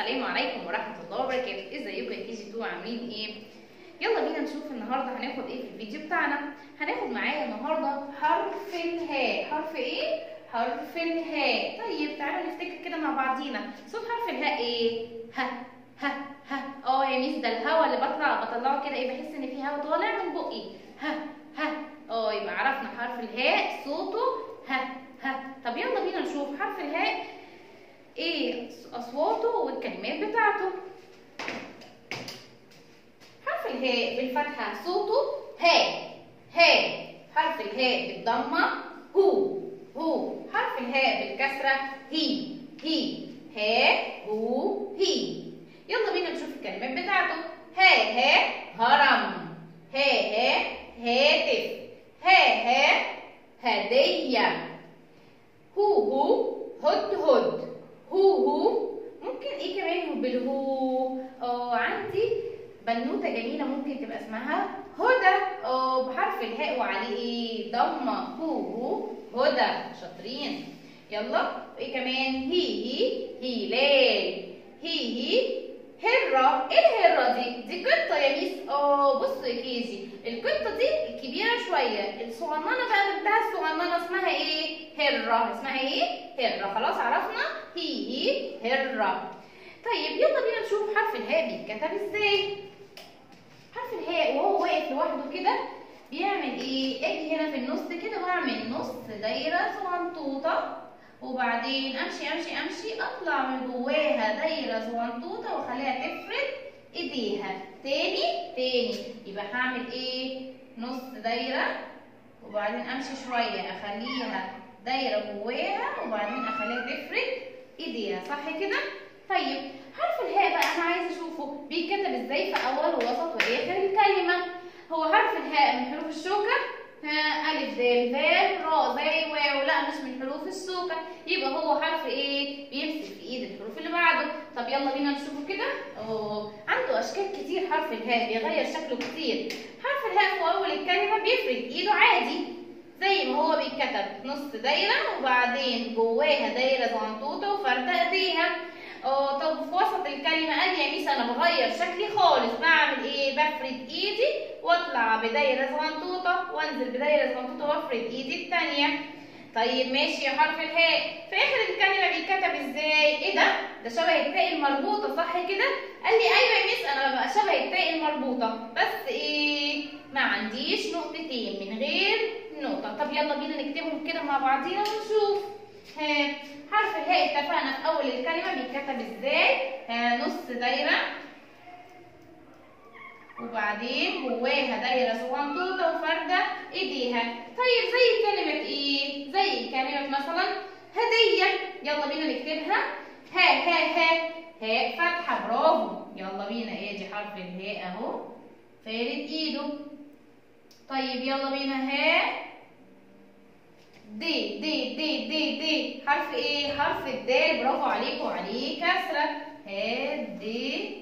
السلام عليكم ورحمة الله وبركاته ازيكم يا كي جي 2 عاملين ايه يلا بينا نشوف النهارده هناخد ايه في الفيديو بتاعنا هناخد معايا النهارده حرف الهاء حرف ايه حرف الهاء طيب تعالوا نفتكر كده مع بعضينا صوت حرف الهاء ايه ها ها ها اه يا ميس ده الهوا اللي بطلع بطلعه كده ايه بحس ان في هوا طالع من بقي ها ها اه يبقى عرفنا حرف الهاء صوته ها ها طب يلا بينا نشوف حرف الهاء ايه اصواته والكلمات بتاعته حرف الهاء بالفتحه صوته هاء هاء حرف الهاء بالضمه هو هو حرف الهاء بالكسره هي هي ها هو هي يلا بينا نشوف الكلمات بتاعته ها ها هرم ها ها هاتف ها ها هديه هو هو هدهد هو هو ممكن ايه كمان بالهو اه عندي بنوته جميله ممكن تبقى اسمها هدى اه بحرف الهاء وعليه ايه ضمه هو هو هدى شاطرين يلا وايه كمان هي هي هلال هي هي هرة ايه الهرة دي؟ دي قطة يا ميس اه بصوا يا كيجي القطة دي الكبيرة شوية الصغننة بقى بنتها الصغننة اسمها ايه؟ هرة اسمها ايه؟ هرة خلاص عرفنا هي هي هرة طيب يلا بينا نشوف حرف الهاء بيتكتب ازاي حرف الهاء وهو واقف لوحده كده بيعمل ايه؟ اجي هنا في النص كده واعمل نص دايرة صغنطوطة وبعدين امشي امشي امشي اطلع من جواها دايره صغنطوطه واخليها تفرد ايديها تاني تاني يبقى هعمل ايه نص دايره وبعدين امشي شويه اخليها دايره جواها وبعدين اخليها تفرد ايديها صح كده طيب حرف الهاء بقى انا عايزه اشوفه بيتكتب ازاي في اول ووسط واخر الكلمه هو حرف الهاء من حروف الشوكه ها ألف د ذال راء زي واو لا مش من حروف السوكة يبقى هو حرف إيه؟ بيمسك في إيد الحروف اللي بعده طب يلا بينا نشوفه كده أوه عنده أشكال كتير حرف الهاء بيغير شكله كتير حرف الهاء في أول الكلمة بيفرد إيده عادي زي ما هو بيتكتب نص دايرة وبعدين جواها دايرة زنطوطة وفردة إيديها اه طب في وسط الكلمة قال يا ميس أنا بغير شكلي خالص بعمل إيه؟ بفرد إيدي واطلع بدايرة صغنطوطة وانزل بدايرة صغنطوطة وافرد إيدي التانية. طيب ماشي يا حرف الهاء، في آخر الكلمة بيتكتب إزاي؟ إيه ده؟ ده شبه التاء المربوطة صح كده؟ قال لي أيوه يا ميس أنا ببقى شبه التاء المربوطة، بس إيه؟ ما عنديش نقطتين من غير نقطة، طب يلا بينا نكتبهم كده مع بعضينا ونشوف. ها حرف الهاء اتفقنا في اول الكلمه بيتكتب ازاي ها نص دايره وبعدين جواها دايره صغنطوطه وفارده ايديها طيب زي كلمه ايه زي كلمه مثلا هديه يلا بينا نكتبها ها ها ها هاء فتحه برافو يلا بينا ادي حرف الهاء اهو فارد ايده طيب يلا بينا ها دي دي دي دي دي حرف ايه حرف الدال برافو عليكم عليه كسره هدي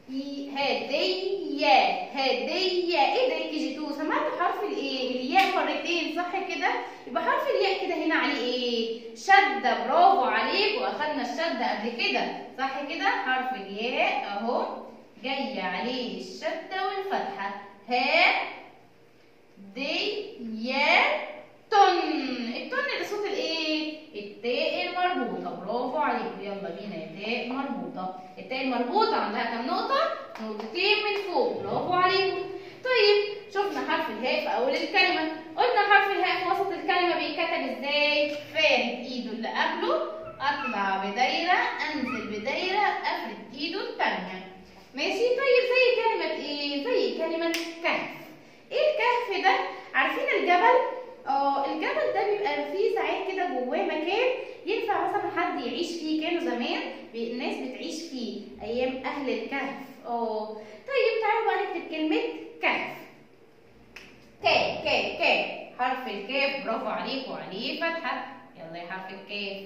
هدية هدية ايه ده كي جي 2 سمعت حرف الايه الياء مرتين صح كده يبقى حرف الياء كده هنا عليه ايه شدة برافو عليكم اخدنا الشدة قبل كده صح كده حرف الياء اهو جاي عليه الشدة والفتحة ها دي يا تن التن ده صوت الايه التاء المربوطه برافو عليكم يلا بينا يا تاء مربوطه التاء المربوطه عندها كام نقطه نقطتين من فوق برافو عليكم طيب شفنا حرف الهاء في اول الكلمه قلنا حرف الهاء في وسط الكلمه بيتكتب ازاي فارد ايده اللي قبله اطلع بدايره انزل بدايره افرد ايده الثانيه ماشي طيب زي كلمه ايه زي كلمه كهف ايه الكهف ده عارفين الجبل اه الجبل ده بيبقى فيه ساعات كده جواه مكان ينفع مثلا حد يعيش فيه كانوا زمان الناس بتعيش فيه ايام اهل الكهف اه طيب تعالوا بقى نكتب كلمه كهف كاف كاف كاف حرف الكاف برافو عليك وعليه فتحه يلا يا حرف الكاف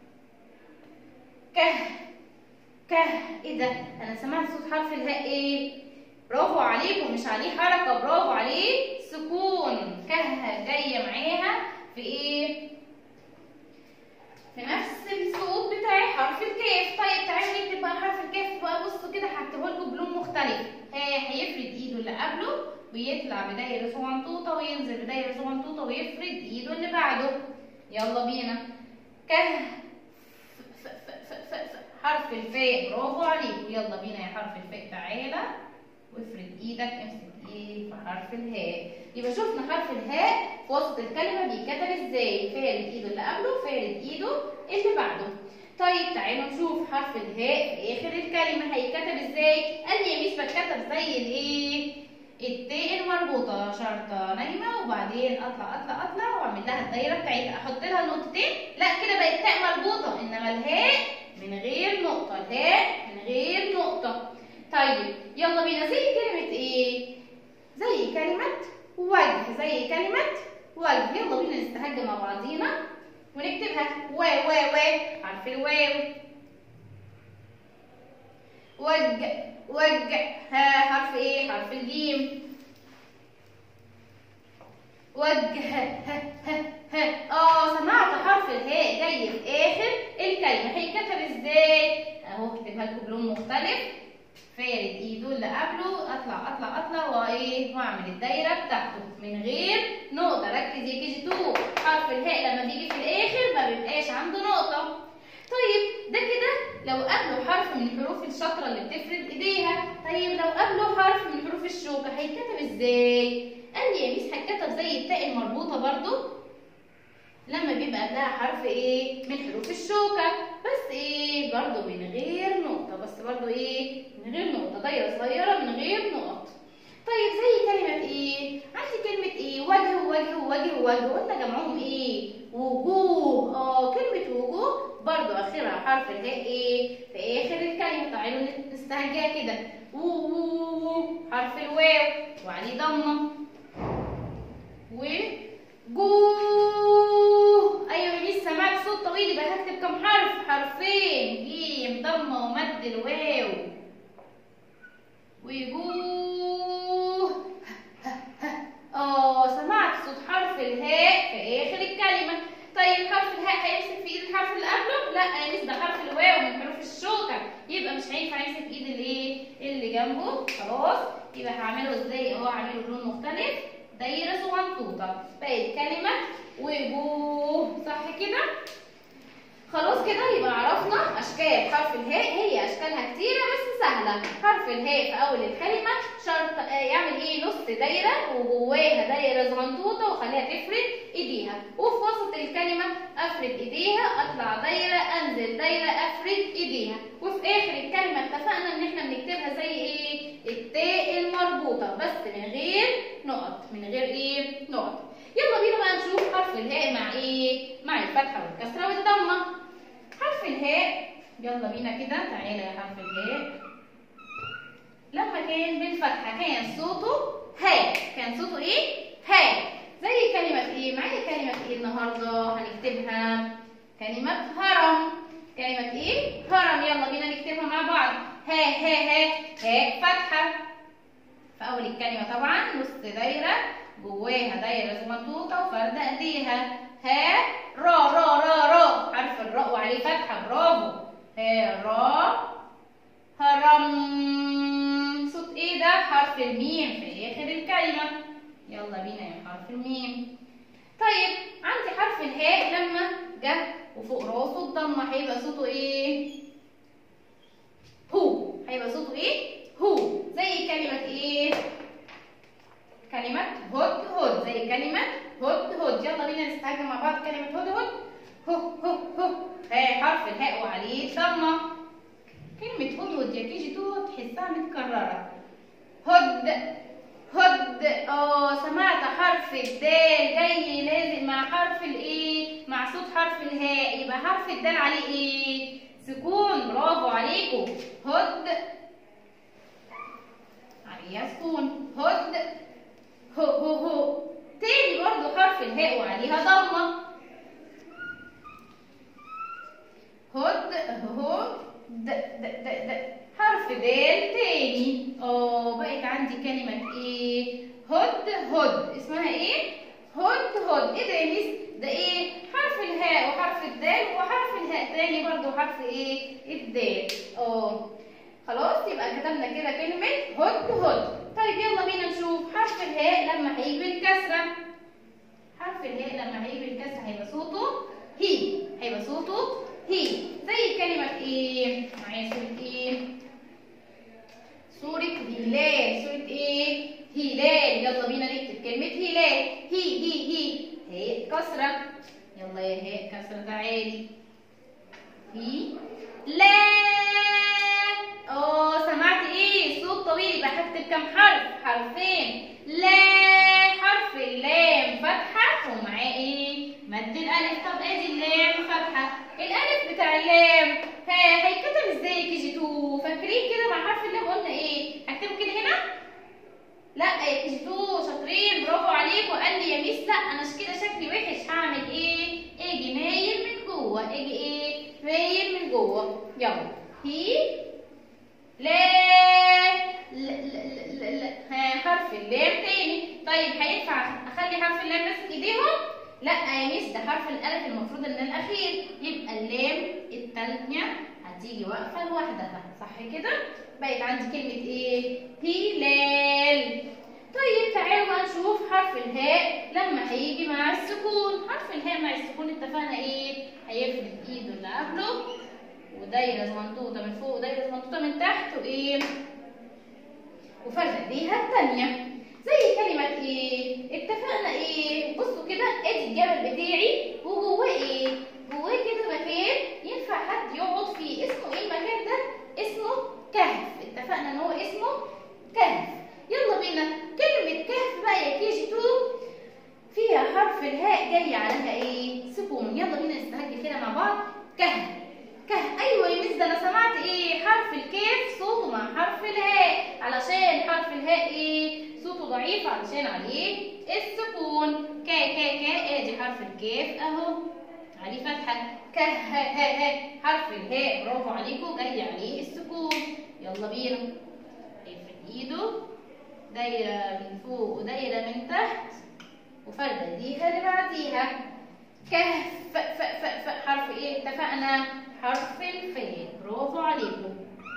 كه كه ايه ده انا سمعت صوت حرف الهاء ايه برافو عليكم مش عليه حركه برافو عليه سكون كه جايه معاها في ايه في نفس الصوت بتاع حرف الكاف طيب تعالوا نكتب بقى حرف الكاف مختلف ها هيفرد ايده اللي قبله ويطلع بدايره صغنطوطه وينزل بدايره صغنطوطه ويفرد ايده اللي بعده يلا بينا ك ف- ف- ف- ف- ف- حرف الفاء برافو عليك يلا بينا يا حرف الفاء تعالى وافرد ايدك امسك ايه في حرف الهاء يبقى شفنا حرف الهاء في وسط الكلمه بيتكتب ازاي فارد ايده اللي قبله فارد ايده اللي بعده طيب تعالوا نشوف حرف الهاء في اخر الكلمه هيتكتب ازاي قال لي يا ميس بتكتب زي الايه التاء المربوطه شرطه نايمه وبعدين اطلع اطلع اطلع واعمل لها الدايره بتاعتها احط لها نقطتين لا كده بقت تاء مربوطه انما الهاء من غير نقطه الهاء من غير نقطه طيب يلا بينا زي كلمه ايه زي كلمه وجه زي كلمه وجه يلا بينا نستهج مع بعضينا ونكتبها و و و حرف الواو وج وج ها حرف ايه حرف الجيم وجه ه ه ه اه سمعت حرف الهاء جاي في اخر الكلمه هيتكتب ازاي اهو كتبها لكم بلون مختلف فارد ايده اللي قبله اطلع اطلع اطلع وايه واعمل الدايره بتاعته من غير نقطه ركز يا كي جي 2 حرف الهاء لما بيجي في الاخر ما بيبقاش عنده نقطه طيب ده كده لو قبله حرف من حروف الشطره اللي بتفرد ايديها طيب لو قبله حرف من حروف الشوكه هيتكتب ازاي قال لي يا ميس هيتكتب زي التاء المربوطه برضو لما بيبقى قبلها حرف ايه من حروف الشوكه بس ايه برضو من غير نقطه بس برضو ايه من غير نقطه دايره صغيره من غير نقط طيب زي كلمه ايه عندي كلمه ايه وجه وجه وجه وجه قلنا جمعهم ايه وجوه اه كلمه وجوه برضو اخرها حرف الهاء ايه في اخر الكلمه تعالوا نستهجاها كده و حرف الواو وعليه ضمه وجوه ايوه يا ميس سمعت صوت طويل يبقى هكتب كم حرف حرفين جيم ضمه ومد الواو وجوه اه سمعت صوت حرف الهاء في اخر الكلمه طيب حرف الهاء هيمسك في ايد الحرف اللي قبله لا يا ميس ده حرف الواو من حروف الشوكه يبقى مش هينفع يمسك ايد الايه اللي جنبه خلاص يبقى هعمله ازاي اهو هعمله بلون مختلف دايره صغنطوطه بقت كلمه وجوه صح كده خلاص كده يبقى عرفنا اشكال حرف الهاء هي اشكالها كتيره بس سهله حرف الهاء في اول الكلمه شرط آه، يعمل ايه نص دايره وجواها دايره صغنطوطه وخليها تفرد ايديها وفي وسط الكلمه افرد ايديها اطلع دايره انزل دايره افرد ايديها وفي اخر الكلمه اتفقنا ان احنا بنكتبها زي ايه التاء المربوطه بس من غير نقط من غير ايه نقط يلا بينا بقى نشوف حرف الهاء مع ايه مع الفتحه والكسره والضمه حرف الهاء يلا بينا كده تعالى يا حرف الهاء لما كان بالفتحه كان صوته هاء كان صوته ايه هاء زي كلمه ايه معايا كلمه ايه النهارده هنكتبها كلمه هرم كلمه ايه هرم يلا بينا نكتبها مع بعض ها ها ها هاء فتحه في اول الكلمه طبعا نص دايره جواها دايره صغنطوطه وفرده ايديها ها را را را را حرف الراء وعليه فتحه برافو ها را هرم صوت ايه ده حرف الميم في اخر الكلمه يلا بينا يا حرف الميم طيب عندي حرف الهاء لما جه وفوق راسه الضمه هيبقى صوته ايه هو هيبقى صوته ايه هو زي كلمه ايه كلمة هد هد زي كلمة هد هد يلا بينا نستعجل مع بعض كلمة هد هد هو هو هو ها حرف الهاء وعليه ضمة كلمة هد هد يا كيجي تو تحسها متكررة هد هد اه سمعت حرف الدال جاي لازم مع حرف الايه مع صوت حرف الهاء يبقى حرف الدال عليه ايه سكون برافو عليكم هد عليها سكون هد هو هو هو تاني برضو حرف الهاء وعليها ضمة هد هو د د د د حرف دال تاني اه بقت عندي كلمة ايه هد هد اسمها ايه هد هد ايه ده يا ميس ده ايه حرف الهاء وحرف الدال وحرف الهاء تاني برضو حرف ايه الدال اه خلاص يبقى كتبنا كده كلمة هد هد طيب يلا بينا نشوف حرف الهاء لما هيجي بالكسرة حرف الهاء لما هيجي بالكسرة هيبقى صوته هي هيبقى صوته هي زي كلمة ايه؟ معايا صورة ايه؟ صورة هلال صورة ايه؟ هلال يلا بينا نكتب كلمة هلال هي هي هي هاء كسرة يلا يا هاء كسرة تعالي هي لا اه سمعت ايه صوت طويل يبقى هكتب كام حرف حرفين لا حرف اللام فتحة ومعاه ايه مد الالف طب ادي اللام فتحة الالف بتاع اللام ها هيتكتب ازاي كي جي 2 فاكرين كده مع حرف اللام قلنا ايه هكتبه كده هنا لا يا كي جي 2 شاطرين برافو عليكم قال لي يا ميس لا انا كده شكلي وحش هعمل ايه اجي مايل من جوه اجي ايه مايل من جوه يلا هي لا لا لا لا لا ها حرف اللام تاني طيب هينفع اخلي حرف اللام ماسك ايديهم لا يا ميس ده حرف الالف المفروض ان الاخير يبقى اللام التانية هتيجي واقفه لوحدها صح كده بقت عندي كلمه ايه هلال طيب تعالوا بقى نشوف حرف الهاء لما هيجي مع السكون حرف الهاء مع السكون اتفقنا ايه هيفرد ايده اللي قبله ودايره زمنطوطه من فوق ودايره زمنطوطه من تحت وايه وفرد ايديها الثانيه زي كلمه ايه اتفقنا ايه بصوا كده ادي الجبل بتاعي وجواه ايه جواه كده مكان ينفع حد يقعد فيه اسمه ايه المكان ده اسمه كهف اتفقنا ان هو اسمه كهف يلا بينا كلمه كهف بقى يا كي جي 2 فيها حرف الهاء جاي عليها ايه سكون يلا بينا نستهجل كده مع بعض كهف كه ايوه يا مس ده انا سمعت ايه حرف الكاف صوته مع حرف الهاء علشان حرف الهاء ايه صوته ضعيف علشان عليه السكون كا كا كا ادي حرف الكاف اهو عليه فتحه كه ها ها ها حرف الهاء برافو عليكم جاي عليه السكون يلا بينا يفرد ايده دايره من فوق ودايره من تحت وفرده ايديها اللي بعديها كهف ف ف ف ف حرف ايه اتفقنا حرف الفاء برافو عليكم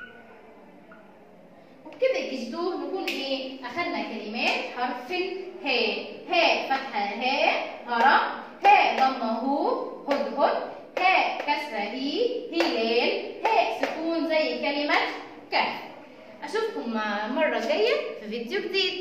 وبكده يجدوه نكون ايه اخدنا كلمات حرف الهاء هاء فتحه هاء هرم هاء ضمه هو هدهد هاء كسره هي هلال هاء سكون زي كلمه كهف اشوفكم المره الجايه في فيديو جديد